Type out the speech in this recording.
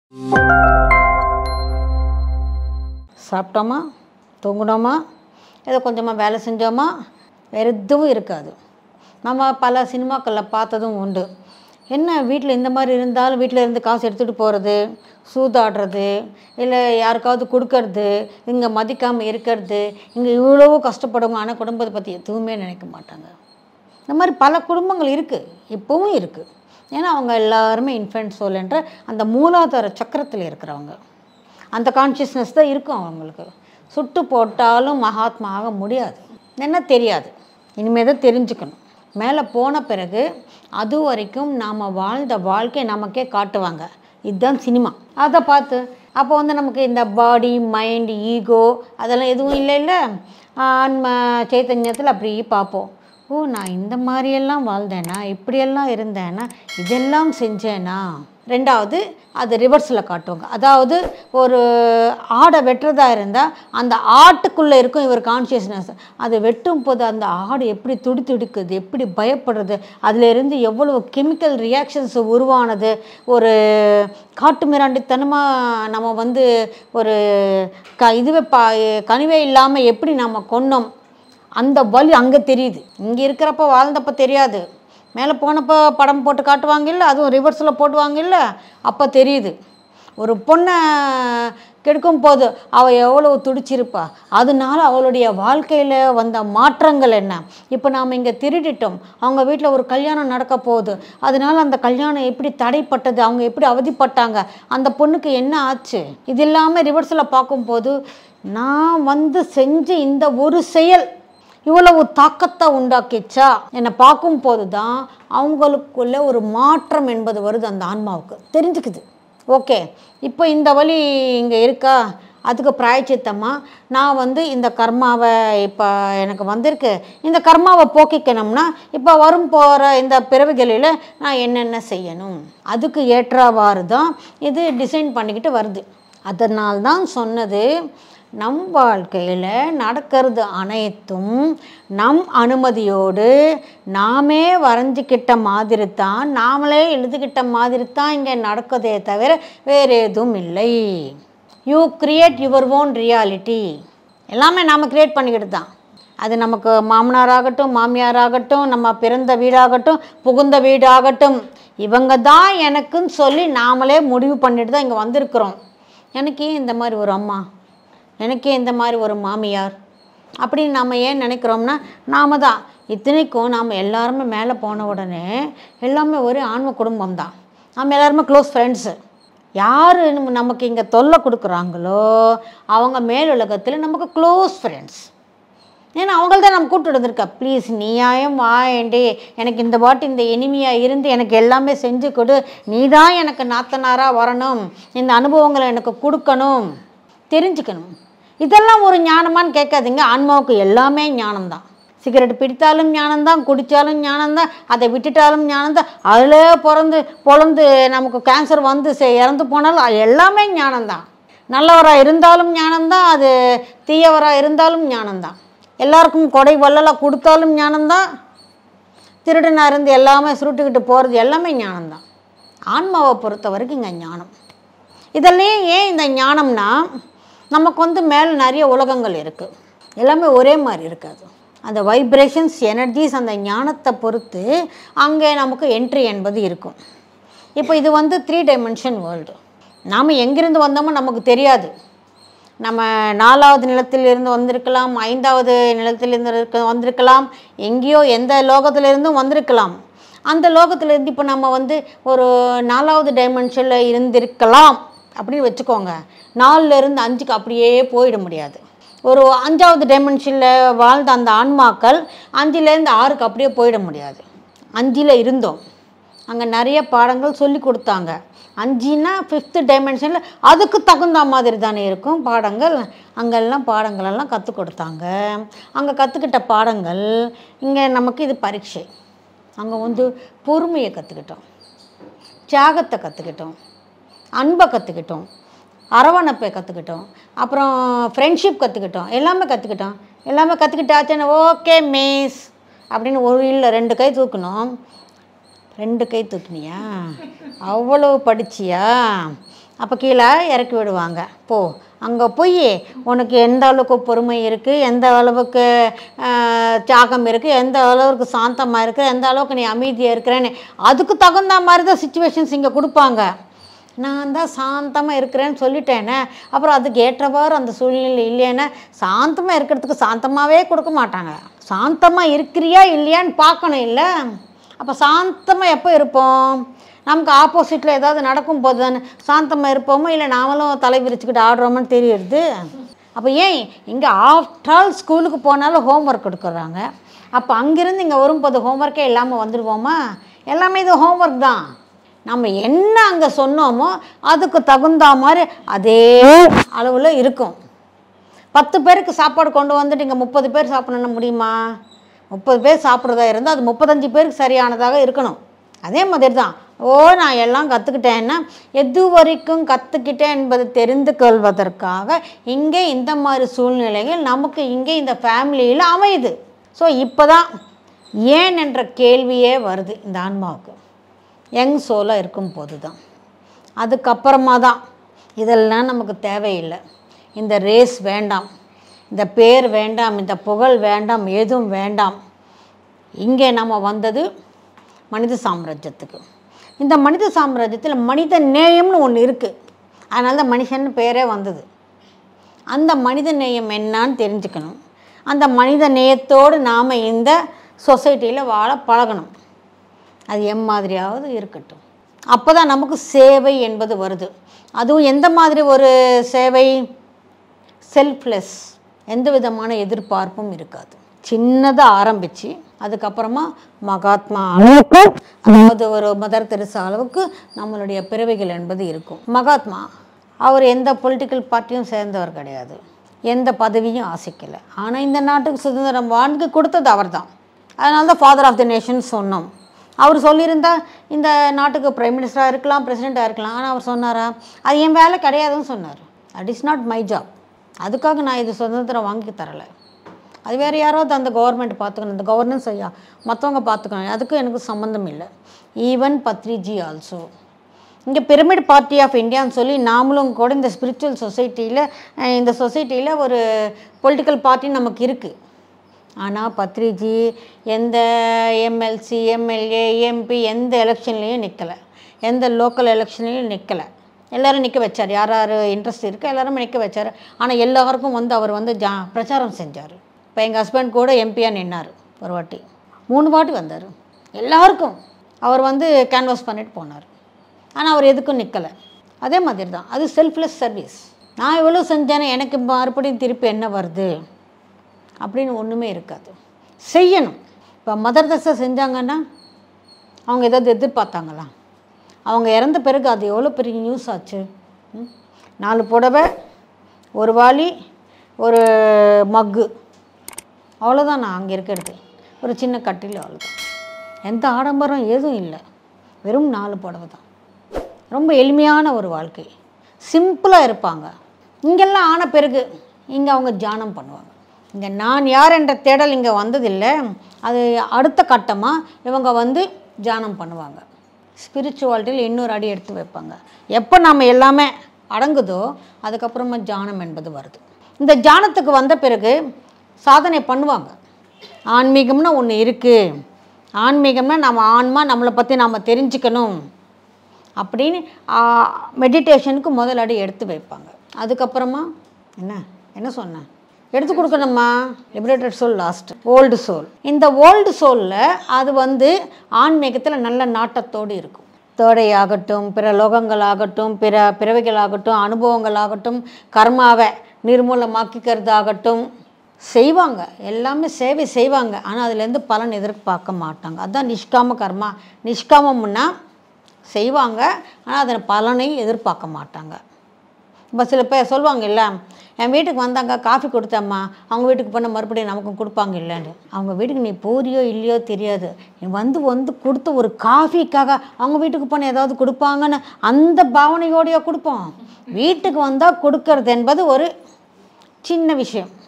சாப்பிட்டோமா தூங்கினோமா ஏதோ கொஞ்சமாக வேலை செஞ்சோமா வேறு எதுவும் இருக்காது நம்ம பல சினிமாக்களில் பார்த்ததும் உண்டு என்ன வீட்டில் இந்த மாதிரி இருந்தாலும் வீட்டில் இருந்து காசு எடுத்துகிட்டு போகிறது சூதாடுறது இல்லை யாருக்காவது கொடுக்கறது இங்கே மதிக்காமல் இருக்கிறது இங்கே இவ்வளவோ கஷ்டப்படுவாங்க ஆனால் குடும்பத்தை பற்றி எதுவுமே நினைக்க மாட்டாங்க இந்த மாதிரி பல குடும்பங்கள் இருக்குது இப்போவும் இருக்குது ஏன்னா அவங்க எல்லாருமே இன்ஃபென்ட் சோல் என்ற அந்த மூலாதார சக்கரத்தில் இருக்கிறவங்க அந்த கான்ஷியஸ்னஸ் தான் இருக்கும் அவங்களுக்கு சுட்டு போட்டாலும் மகாத்மா ஆக முடியாது என்ன தெரியாது இனிமேல் தான் தெரிஞ்சுக்கணும் மேலே போன பிறகு அது வரைக்கும் நாம் வாழ்ந்த வாழ்க்கை நமக்கே காட்டுவாங்க இதுதான் சினிமா அதை பார்த்து அப்போ வந்து நமக்கு இந்த பாடி மைண்ட் ஈகோ அதெல்லாம் எதுவும் இல்லை இல்லை ஆன்ம சைத்தன்யத்தில் அப்படி பார்ப்போம் ஓ நான் இந்த மாதிரியெல்லாம் வாழ்ந்தேனா இப்படியெல்லாம் இருந்தேனா இதெல்லாம் செஞ்சேனா ரெண்டாவது அது ரிவர்ஸில் காட்டுவாங்க அதாவது ஒரு ஆடை வெட்டுறதா இருந்தால் அந்த ஆட்டுக்குள்ளே இருக்கும் இவர் கான்ஷியஸ்னஸ் அது வெட்டும் போது அந்த ஆடு எப்படி துடி துடிக்குது எப்படி பயப்படுறது அதில் இருந்து எவ்வளவு கெமிக்கல் ரியாக்ஷன்ஸ் உருவானது ஒரு காட்டு மிராண்டித்தனமாக நம்ம வந்து ஒரு க இதுவே பா கனிவே இல்லாமல் எப்படி நம்ம கொன்னோம் அந்த வலி அங்கே தெரியுது இங்கே இருக்கிறப்ப வாழ்ந்தப்ப தெரியாது மேலே போனப்போ படம் போட்டு காட்டுவாங்க இல்லை அதுவும் ரிவர்ஸில் போட்டுவாங்க இல்லை அப்போ தெரியுது ஒரு பொண்ணை கெடுக்கும் போது அவள் எவ்வளவு துடிச்சிருப்பா அதனால அவளுடைய வாழ்க்கையில் வந்த மாற்றங்கள் என்ன இப்போ நாம் இங்கே திருடிட்டோம் அவங்க வீட்டில் ஒரு கல்யாணம் நடக்க போகுது அதனால அந்த கல்யாணம் எப்படி தடைப்பட்டது அவங்க எப்படி அவதிப்பட்டாங்க அந்த பொண்ணுக்கு என்ன ஆச்சு இது இல்லாமல் ரிவர்ஸில் பார்க்கும்போது நான் வந்து செஞ்ச இந்த ஒரு செயல் இவ்வளவு தாக்கத்தை உண்டாக்கிச்சா என்னை பார்க்கும் போது தான் அவங்களுக்குள்ள ஒரு மாற்றம் என்பது வருது அந்த ஆன்மாவுக்கு தெரிஞ்சுக்குது ஓகே இப்போ இந்த வழி இங்கே இருக்கா அதுக்கு பிராயச்சித்தமாக நான் வந்து இந்த கர்மாவை இப்போ எனக்கு வந்திருக்கு இந்த கர்மாவை போக்கிக்கணும்னா இப்போ வரும் போகிற இந்த பிறவிகளில் நான் என்னென்ன செய்யணும் அதுக்கு ஏற்றவாறு தான் இது டிசைன் பண்ணிக்கிட்டு வருது அதனால்தான் சொன்னது நம் வாழ்க்கையில் நடக்கிறது அனைத்தும் நம் அனுமதியோடு நாமே வரைஞ்சிக்கிட்ட மாதிரி தான் நாமளே எழுதிக்கிட்ட மாதிரி தான் இங்கே நடக்குதே தவிர வேறு எதுவும் இல்லை you create your own reality எல்லாமே நாம் க்ரியேட் பண்ணிக்கிட்டு தான் அது நமக்கு மாமனாராகட்டும் மாமியாராகட்டும் நம்ம பிறந்த வீடாகட்டும் புகுந்த வீடாகட்டும் இவங்க தான் எனக்குன்னு சொல்லி நாமளே முடிவு பண்ணிட்டு தான் இங்கே வந்திருக்கிறோம் எனக்கு ஏன் இந்த மாதிரி ஒரு அம்மா எனக்கே இந்த மாதிரி ஒரு மாமியார் அப்படின்னு நம்ம ஏன் நினைக்கிறோம்னா நாம தான் இத்தனைக்கும் நாம் எல்லாருமே மேலே போன உடனே எல்லாமே ஒரே ஆன்ம குடும்பம் தான் நம்ம எல்லாருமே க்ளோஸ் ஃப்ரெண்ட்ஸு யார் நமக்கு இங்கே தொல்லை கொடுக்குறாங்களோ அவங்க மேலுலகத்தில் நமக்கு க்ளோஸ் ஃப்ரெண்ட்ஸ் ஏன்னா அவங்கள தான் நம்ம கூப்பிட்டு வந்திருக்கா ப்ளீஸ் நீயாயும் வாயண்டி எனக்கு இந்த வாட்டி இந்த இனிமையாக இருந்து எனக்கு எல்லாமே செஞ்சு கொடு நீ தான் எனக்கு நாத்தனாராக வரணும் இந்த அனுபவங்களை எனக்கு கொடுக்கணும் தெரிஞ்சுக்கணும் இதெல்லாம் ஒரு ஞானமான்னு கேட்காதீங்க ஆன்மாவுக்கு எல்லாமே ஞானம்தான் சிகரெட் பிடித்தாலும் ஞானம்தான் குடித்தாலும் ஞானம்தான் அதை விட்டுட்டாலும் ஞானம்தான் அதில் பிறந்து பொழந்து நமக்கு கேன்சர் வந்து செ- இறந்து போனாலும் அது எல்லாமே ஞானம்தான் நல்லவராக இருந்தாலும் ஞானம்தான் அது தீயவராக இருந்தாலும் ஞானம்தான் எல்லாருக்கும் கொடை வள்ளலாக கொடுத்தாலும் ஞானம்தான் திருடனாக இருந்து எல்லாமே சுருட்டுக்கிட்டு போகிறது எல்லாமே ஞானம்தான் ஆன்மாவை பொறுத்த வரைக்கும் இங்கே ஞானம் இதெல்லாம் ஏன் இந்த ஞானம்னா நமக்கு வந்து மேலே நிறைய உலகங்கள் இருக்குது எல்லாமே ஒரே மாதிரி இருக்காது அந்த வைப்ரேஷன்ஸ் எனர்ஜிஸ் அந்த ஞானத்தை பொறுத்து அங்கே நமக்கு என்ட்ரி என்பது இருக்கும் இப்போ இது வந்து த்ரீ டைமென்ஷன் வேர்ல்டு நாம் எங்கிருந்து வந்தோமோ நமக்கு தெரியாது நம்ம நாலாவது நிலத்திலிருந்து வந்திருக்கலாம் ஐந்தாவது நிலத்திலிருந்து இருக்க வந்திருக்கலாம் எங்கேயோ எந்த லோகத்திலிருந்தும் வந்திருக்கலாம் அந்த லோகத்திலிருந்து இப்போ நம்ம வந்து ஒரு நாலாவது டைமென்ஷனில் இருந்திருக்கலாம் அப்படின்னு வச்சுக்கோங்க நாலுல இருந்து அஞ்சுக்கு அப்படியே போயிட முடியாது ஒரு அஞ்சாவது டைமென்ஷனில் வாழ்ந்த அந்த ஆன்மாக்கள் அஞ்சுலேருந்து ஆறுக்கு அப்படியே போயிட முடியாது அஞ்சில் இருந்தோம் அங்கே நிறைய பாடங்கள் சொல்லி கொடுத்தாங்க அஞ்சுனா ஃபிஃப்த்து டைமென்ஷனில் அதுக்கு தகுந்த மாதிரி தானே இருக்கும் பாடங்கள் அங்கெல்லாம் பாடங்களெல்லாம் கற்றுக் கொடுத்தாங்க அங்கே கற்றுக்கிட்ட பாடங்கள் இங்கே நமக்கு இது பரீட்சை அங்கே வந்து பொறுமையை கற்றுக்கிட்டோம் தியாகத்தை கற்றுக்கிட்டோம் அன்பை கற்றுக்கிட்டோம் அரவணைப்பை கற்றுக்கிட்டோம் அப்புறம் ஃப்ரெண்ட்ஷிப் கற்றுக்கிட்டோம் எல்லாமே கற்றுக்கிட்டோம் எல்லாமே கற்றுக்கிட்டாச்சுன்னு ஓகே மிஸ் அப்படின்னு ஒரு இல்லை ரெண்டு கை தூக்கணும் ரெண்டு கை தூக்குனியா அவ்வளவு படிச்சியா அப்போ கீழே இறக்கி விடுவாங்க போ அங்கே போய் உனக்கு எந்த அளவுக்கு பொறுமை இருக்குது எந்த அளவுக்கு ஆஹ், தியாகம் இருக்குது எந்த அளவுக்கு சாந்தமாக இருக்குது எந்த அளவுக்கு நீ அமைதியாக இருக்கிறேன்னு அதுக்கு தகுந்த மாதிரி தான் சுச்சுவேஷன்ஸ் இங்கே கொடுப்பாங்க நான் தான் சாந்தமாக இருக்கிறேன்னு சொல்லிட்டேனே அப்புறம் அதுக்கு ஏற்றவாறு அந்த சூழ்நிலை இல்லைன்னா சாந்தமாக இருக்கிறதுக்கு சாந்தமாகவே கொடுக்க மாட்டாங்க சாந்தமாக இருக்கிறியா இல்லையான்னு பார்க்கணும் இல்லை அப்போ சாந்தமாக எப்போ இருப்போம் நமக்கு ஆப்போசிட்டில் ஏதாவது நடக்கும்போது தானே சாந்தமாக இருப்போமோ இல்லை நாமளும் தலை விரிச்சுக்கிட்டு ஆடுறோமோன்னு தெரியுது அப்போ ஏன் இங்கே ஆஃப்டர் ஆல் ஸ்கூலுக்கு போனாலும் ஹோம்ஒர்க் கொடுக்குறாங்க அப்போ அங்கேருந்து இங்கே வரும்போது ஹோம்ஒர்க்கே இல்லாமல் வந்துடுவோமா எல்லாமே இது ஹோம்ஒர்க் தான் நம்ம என்ன அங்கே சொன்னோமோ அதுக்கு தகுந்த மாதிரி அதே அளவில் இருக்கும் பத்து பேருக்கு சாப்பாடு கொண்டு வந்துட்டு இங்கே முப்பது பேர் சாப்பிடணும் முடியுமா முப்பது பேர் சாப்பிட்றதா இருந்தால் அது முப்பத்தஞ்சு பேருக்கு சரியானதாக இருக்கணும் அதே மாதிரி தான் ஓ நான் எல்லாம் கற்றுக்கிட்டேன்னா எது வரைக்கும் கற்றுக்கிட்டேன் என்பது தெரிந்து கொள்வதற்காக இங்கே இந்த மாதிரி சூழ்நிலைகள் நமக்கு இங்கே இந்த ஃபேமிலியில் அமையுது ஸோ இப்போ தான் ஏன் என்ற கேள்வியே வருது இந்த ஆன்மாவுக்கு யங் சோலாக இருக்கும் போது தான் அதுக்கப்புறமா தான் இதெல்லாம் நமக்கு தேவையில்லை இந்த ரேஸ் வேண்டாம் இந்த பேர் வேண்டாம் இந்த புகழ் வேண்டாம் எதுவும் வேண்டாம் இங்கே நம்ம வந்தது மனித சாம்ராஜ்யத்துக்கு இந்த மனித சாம்ராஜ்யத்தில் மனித நேயம்னு ஒன்று இருக்குது அதனால தான் மனுஷன் பேரே வந்தது அந்த மனித நேயம் என்னான்னு தெரிஞ்சுக்கணும் அந்த மனித நேயத்தோடு நாம் இந்த சொசைட்டியில் வாழ பழகணும் அது எம்மாதிரியாவது இருக்கட்டும் அப்போ தான் நமக்கு சேவை என்பது வருது அதுவும் எந்த மாதிரி ஒரு சேவை செல்ஃப்லெஸ் எந்த விதமான எதிர்பார்ப்பும் இருக்காது சின்னதாக ஆரம்பித்து அதுக்கப்புறமா மகாத்மா அளவுக்கு அதாவது ஒரு மதர் தெரசா அளவுக்கு நம்மளுடைய பிறவைகள் என்பது இருக்கும் மகாத்மா அவர் எந்த பொலிட்டிக்கல் பார்ட்டியும் சேர்ந்தவர் கிடையாது எந்த பதவியும் ஆசைக்கலை ஆனால் இந்த நாட்டுக்கு சுதந்திரம் வாங்கி கொடுத்தது அவர்தான் அதனால தான் ஃபாதர் ஆஃப் த நேஷன் சொன்னோம் அவர் சொல்லியிருந்தா இந்த நாட்டுக்கு பிரைம் மினிஸ்டராக இருக்கலாம் பிரசிடெண்ட்டாக இருக்கலாம் ஆனால் அவர் சொன்னாரா அது என் வேலை கிடையாதுன்னு சொன்னார் that is not my job அதுக்காக நான் இது சுதந்திரம் வாங்கி தரலை அது வேறு யாராவது அந்த கவர்மெண்ட் பார்த்துக்கணும் இந்த கவர்னன்ஸ் ஐயா மற்றவங்க பார்த்துக்கணும் அதுக்கும் எனக்கு சம்மந்தம் இல்லை ஈவன் பத்ரிஜி ஆல்சோ இங்கே பிரமிட் பார்ட்டி ஆஃப் இந்தியான்னு சொல்லி நாமளும் கூட இந்த ஸ்பிரிச்சுவல் சொசைட்டியில் இந்த சொசைட்டியில் ஒரு பொலிட்டிக்கல் பார்ட்டி நமக்கு இருக்குது ஆனால் பத்ரிஜி எந்த எம்எல்சி எம்எல்ஏ எம்பி எந்த எலெக்ஷன்லேயும் நிற்கலை எந்த லோக்கல் எலெக்ஷன்லேயும் நிற்கலை எல்லாரும் நிற்க வச்சார் யார் யார் இன்ட்ரெஸ்ட் இருக்குது எல்லாரும் நிற்க வச்சார் ஆனால் எல்லாருக்கும் வந்து அவர் வந்து ஜா பிரச்சாரம் செஞ்சார் இப்போ எங்கள் ஹஸ்பண்ட் கூட எம்பியாக நின்னார் ஒரு வாட்டி மூணு வாட்டி வந்தார் எல்லாருக்கும் அவர் வந்து கேன்வாஸ் பண்ணிட்டு போனார் ஆனால் அவர் எதுக்கும் நிற்கலை அதே மாதிரி தான் அது செல்ஃப்லெஸ் சர்வீஸ் நான் எவ்வளோ செஞ்சேன்னு எனக்கு மறுபடியும் திருப்பி என்ன வருது அப்படின்னு ஒன்றுமே இருக்காது செய்யணும் இப்போ மதர் தசை செஞ்சாங்கன்னா அவங்க ஏதாவது எதிர்பார்த்தாங்களா அவங்க இறந்த பிறகு அது எவ்வளோ பெரிய நியூஸ் ஆச்சு ம்? நாலு புடவை ஒரு வாளி ஒரு மக்கு அவ்வளோதான் நான் அங்கே இருக்கிறது ஒரு சின்ன கட்டில் அவ்வளோதான் எந்த ஆடம்பரம் எதுவும் இல்லை வெறும் நாலு புடவை தான் ரொம்ப எளிமையான ஒரு வாழ்க்கை சிம்பிளாக இருப்பாங்க இங்கெல்லாம் ஆன பிறகு இங்கே அவங்க தியானம் பண்ணுவாங்க இங்கே நான் யார் என்ற தேடல் இங்கே வந்ததில்லை அது அடுத்த கட்டமாக இவங்க வந்து தியானம் பண்ணுவாங்க ஸ்பிரிச்சுவாலிட்டியில் இன்னொரு அடி எடுத்து வைப்பாங்க எப்போ நம்ம எல்லாமே அடங்குதோ அதுக்கப்புறமா தியானம் என்பது வருது இந்த தியானத்துக்கு வந்த பிறகு சாதனை பண்ணுவாங்க ஆன்மீகம்னு ஒன்று இருக்குது ஆன்மீகம்னா நம்ம ஆன்மா நம்மளை பற்றி நாம் தெரிஞ்சுக்கணும் அப்படின்னு மெடிடேஷனுக்கு முதல் அடி எடுத்து வைப்பாங்க அதுக்கப்புறமா என்ன என்ன சொன்னேன் எடுத்து கொடுக்கணுமா liberated soul last old soul இந்த ஓல்டு சோலில் அது வந்து ஆன்மீகத்தில் நல்ல நாட்டத்தோடு இருக்கும் தோடை ஆகட்டும் பிற லோகங்களாகட்டும் பிற பிறவைகளாகட்டும் அனுபவங்களாகட்டும் கர்மாவை நிர்மூலமாக்கிக்கிறதாகட்டும் செய்வாங்க எல்லாமே சேவை செய்வாங்க ஆனால் அதுலேருந்து பலன் எதிர்பார்க்க மாட்டாங்க அதுதான் நிஷ்காம கர்மா நிஷ்காமம்னா செய்வாங்க ஆனால் அதன் பலனை எதிர்பார்க்க மாட்டாங்க இப்போ சில பேர் சொல்லுவாங்க இல்லை என் வீட்டுக்கு வந்தாங்க காஃபி கொடுத்தம்மா அவங்க வீட்டுக்கு போனால் மறுபடியும் நமக்கும் கொடுப்பாங்க இல்லைன்னு அவங்க வீட்டுக்கு நீ போறியோ இல்லையோ தெரியாது நீ வந்து வந்து கொடுத்த ஒரு காஃபிக்காக அவங்க வீட்டுக்கு போனால் ஏதாவது கொடுப்பாங்கன்னு அந்த பாவனையோடையோ கொடுப்போம் வீட்டுக்கு வந்தால் கொடுக்கறது என்பது ஒரு சின்ன விஷயம்